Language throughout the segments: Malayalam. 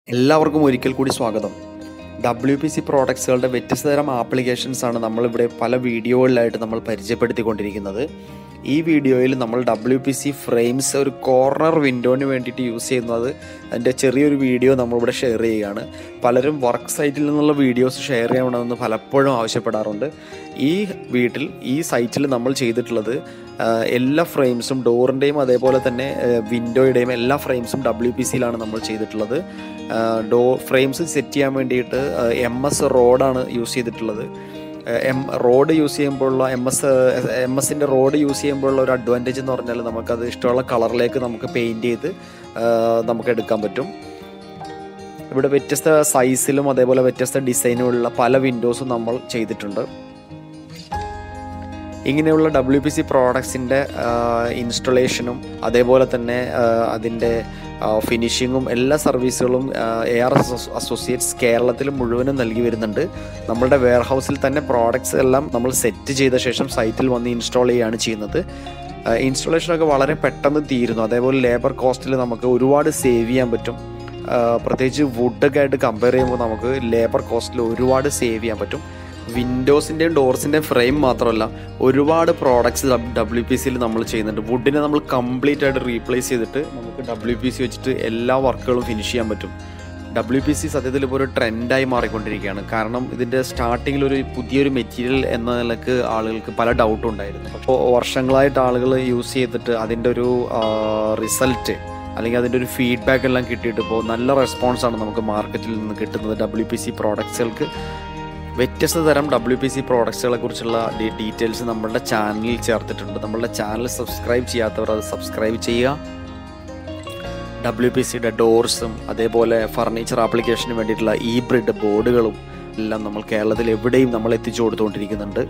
എല്ലാവർക്കും ഒരിക്കൽ കൂടി സ്വാഗതം ഡബ്ല്യു പി സി പ്രോഡക്ട്സുകളുടെ വ്യത്യസ്ത തരം ആപ്ലിക്കേഷൻസ് ആണ് നമ്മളിവിടെ പല വീഡിയോകളിലായിട്ട് നമ്മൾ പരിചയപ്പെടുത്തിക്കൊണ്ടിരിക്കുന്നത് ഈ വീഡിയോയിൽ നമ്മൾ ഡബ്ല്യു പി സി ഫ്രെയിംസ് ഒരു കോർണർ വിൻഡോന് വേണ്ടിയിട്ട് യൂസ് ചെയ്യുന്നത് അതിൻ്റെ ചെറിയൊരു വീഡിയോ നമ്മളിവിടെ ഷെയർ ചെയ്യുകയാണ് പലരും വർക്ക് സൈറ്റിൽ നിന്നുള്ള വീഡിയോസ് ഷെയർ ചെയ്യണമെന്ന് പലപ്പോഴും ആവശ്യപ്പെടാറുണ്ട് ഈ വീട്ടിൽ ഈ സൈറ്റിൽ നമ്മൾ ചെയ്തിട്ടുള്ളത് ആ, എല്ലാ ഫ്രെയിംസും ഡോറിൻ്റെയും അതേപോലെ തന്നെ വിൻഡോയുടെയും എല്ലാ ഫ്രെയിംസും ഡബ്ല്യു പി സിയിലാണ് നമ്മൾ ചെയ്തിട്ടുള്ളത് ഡോ ഫ്രെയിംസ് സെറ്റ് ചെയ്യാൻ വേണ്ടിയിട്ട് എം എസ് റോഡാണ് യൂസ് ചെയ്തിട്ടുള്ളത് എം റോഡ് യൂസ് ചെയ്യുമ്പോഴുള്ള എം എസ് എം എസിൻ്റെ റോഡ് യൂസ് ചെയ്യുമ്പോഴുള്ള ഒരു അഡ്വാൻറ്റേജ് എന്ന് പറഞ്ഞാൽ നമുക്കത് ഇഷ്ടമുള്ള കളറിലേക്ക് നമുക്ക് പെയിൻറ് ചെയ്ത് ആ, നമുക്ക് എടുക്കാൻ പറ്റും ഇവിടെ വ്യത്യസ്ത സൈസിലും അതേപോലെ വ്യത്യസ്ത ഡിസൈനുമുള്ള പല വിൻഡോസും നമ്മൾ ചെയ്തിട്ടുണ്ട് ഇങ്ങനെയുള്ള ഡബ്ല്യു പി സി പ്രോഡക്ട്സിൻ്റെ ഇൻസ്റ്റലേഷനും അതേപോലെ തന്നെ ആ, അതിൻ്റെ ഫിനിഷിങ്ങും എല്ലാ സർവീസുകളും എ ആർ എസ് അസോസിയേറ്റ്സ് കേരളത്തിൽ മുഴുവനും നൽകി വരുന്നുണ്ട് നമ്മളുടെ വെയർ ഹൗസിൽ തന്നെ പ്രോഡക്ട്സ് എല്ലാം നമ്മൾ സെറ്റ് ചെയ്ത ശേഷം സൈറ്റിൽ വന്ന് ഇൻസ്റ്റാൾ ചെയ്യുകയാണ് ചെയ്യുന്നത് ഇൻസ്റ്റലേഷനൊക്കെ വളരെ പെട്ടെന്ന് തീരുന്നു അതേപോലെ ലേബർ കോസ്റ്റിൽ നമുക്ക് ഒരുപാട് സേവ് ചെയ്യാൻ പറ്റും ആ, പ്രത്യേകിച്ച് വുഡൊക്കെ ആയിട്ട് കമ്പയർ ചെയ്യുമ്പോൾ നമുക്ക് ലേബർ കോസ്റ്റിൽ ഒരുപാട് സേവ് ചെയ്യാൻ പറ്റും വിൻഡോസിൻ്റെയും ഡോർസിൻ്റെയും ഫ്രെയിം മാത്രമല്ല ഒരുപാട് പ്രോഡക്ട്സ് ഡബ്ല്യു പി സിയിൽ നമ്മൾ ചെയ്യുന്നുണ്ട് വുഡിനെ നമ്മൾ കംപ്ലീറ്റ് ആയിട്ട് റീപ്ലേസ് ചെയ്തിട്ട് നമുക്ക് ഡബ്ല്യു പി സി വെച്ചിട്ട് എല്ലാ വർക്കുകളും ഫിനിഷ് ചെയ്യാൻ പറ്റും ഡബ്ല്യു പി സി സത്യത്തിൽ ഇപ്പോൾ ഒരു ട്രെൻഡായി മാറിക്കൊണ്ടിരിക്കുകയാണ് കാരണം ഇതിൻ്റെ സ്റ്റാർട്ടിങ്ങിൽ ഒരു പുതിയൊരു മെറ്റീരിയൽ എന്ന നിലക്ക് ആളുകൾക്ക് പല ഡൗട്ടും ഉണ്ടായിരുന്നു അപ്പോൾ വർഷങ്ങളായിട്ട് ആളുകൾ യൂസ് ചെയ്തിട്ട് അതിൻ്റെ ഒരു റിസൾട്ട് അല്ലെങ്കിൽ അതിൻ്റെ ഒരു ഫീഡ്ബാക്ക് എല്ലാം കിട്ടിയിട്ട് ഇപ്പോൾ നല്ല റെസ്പോൺസാണ് നമുക്ക് മാർക്കറ്റിൽ നിന്ന് കിട്ടുന്നത് ഡബ്ല്യു പി സി പ്രോഡക്ട്സുകൾക്ക് വ്യത്യസ്ത തരം ഡബ്ല്യു പി സി പ്രോഡക്ട്സുകളെ കുറിച്ചുള്ള ഡീറ്റെയിൽസ് നമ്മളുടെ ചാനലിൽ ചേർത്തിട്ടുണ്ട് നമ്മളുടെ ചാനൽ സബ്സ്ക്രൈബ് ചെയ്യാത്തവർ അത് സബ്സ്ക്രൈബ് ചെയ്യുക ഡബ്ല്യു പി സിയുടെ ഡോർസും അതേപോലെ ഫർണിച്ചർ ആപ്ലിക്കേഷന് വേണ്ടിയിട്ടുള്ള ഇ ബ്രിഡ് ബോർഡുകളും എല്ലാം നമ്മൾ കേരളത്തിൽ എവിടെയും നമ്മൾ എത്തിച്ചു കൊടുത്തുകൊണ്ടിരിക്കുന്നുണ്ട്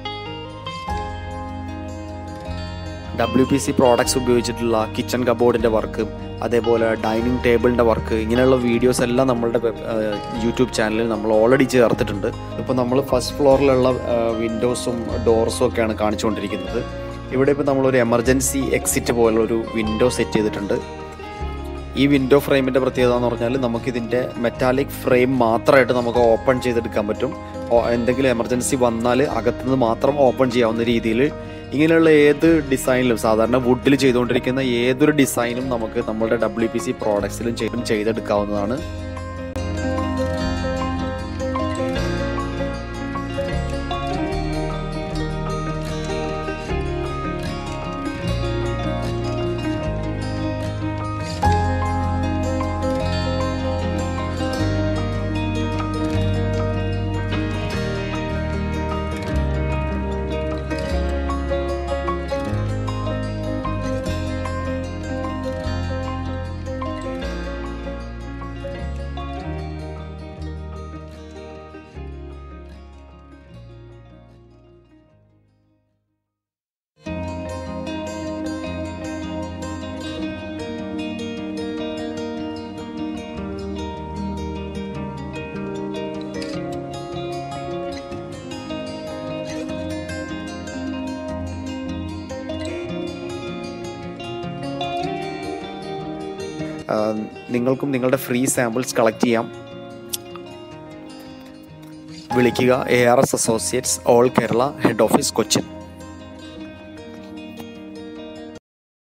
ഡബ്ല്യു പി സി പ്രോഡക്ട്സ് ഉപയോഗിച്ചിട്ടുള്ള കിച്ചൺ കബോർഡിൻ്റെ വർക്ക് അതേപോലെ ഡൈനിങ് ടേബിളിൻ്റെ വർക്ക് ഇങ്ങനെയുള്ള വീഡിയോസ് എല്ലാം നമ്മളുടെ വെബ് യൂട്യൂബ് ചാനലിൽ നമ്മൾ ഓൾറെഡി ചേർത്തിട്ടുണ്ട് ഇപ്പോൾ നമ്മൾ ഫസ്റ്റ് ഫ്ലോറിലുള്ള വിൻഡോസും ഡോർസും ഒക്കെയാണ് കാണിച്ചുകൊണ്ടിരിക്കുന്നത് ഇവിടെ ഇപ്പോൾ നമ്മളൊരു എമർജൻസി എക്സിറ്റ് പോലുള്ള ഒരു വിൻഡോ സെറ്റ് ചെയ്തിട്ടുണ്ട് ഈ വിൻഡോ ഫ്രെയിമിൻ്റെ പ്രത്യേകത എന്ന് പറഞ്ഞാൽ നമുക്കിതിൻ്റെ മെറ്റാലിക് ഫ്രെയിം മാത്രമായിട്ട് നമുക്ക് ഓപ്പൺ ചെയ്തെടുക്കാൻ പറ്റും ഓ- എന്തെങ്കിലും എമർജൻസി വന്നാൽ അകത്തുനിന്ന് മാത്രം ഓപ്പൺ ചെയ്യാവുന്ന രീതിയിൽ ഇങ്ങനെയുള്ള ഏത് ഡിസൈനിലും സാധാരണ വുഡിൽ ചെയ്തുകൊണ്ടിരിക്കുന്ന ഏതൊരു ഡിസൈനും നമുക്ക് നമ്മുടെ ഡബ്ല്യു പി സി പ്രോഡക്ട്സിലും ചെയ്തും ചെയ്തെടുക്കാവുന്നതാണ് ആ, നിങ്ങൾക്കും നിങ്ങളുടെ ഫ്രീ സാമ്പിൾസ് കളക്ട് ചെയ്യാം വിളിക്കുക A R S associates all Kerala head office Cochin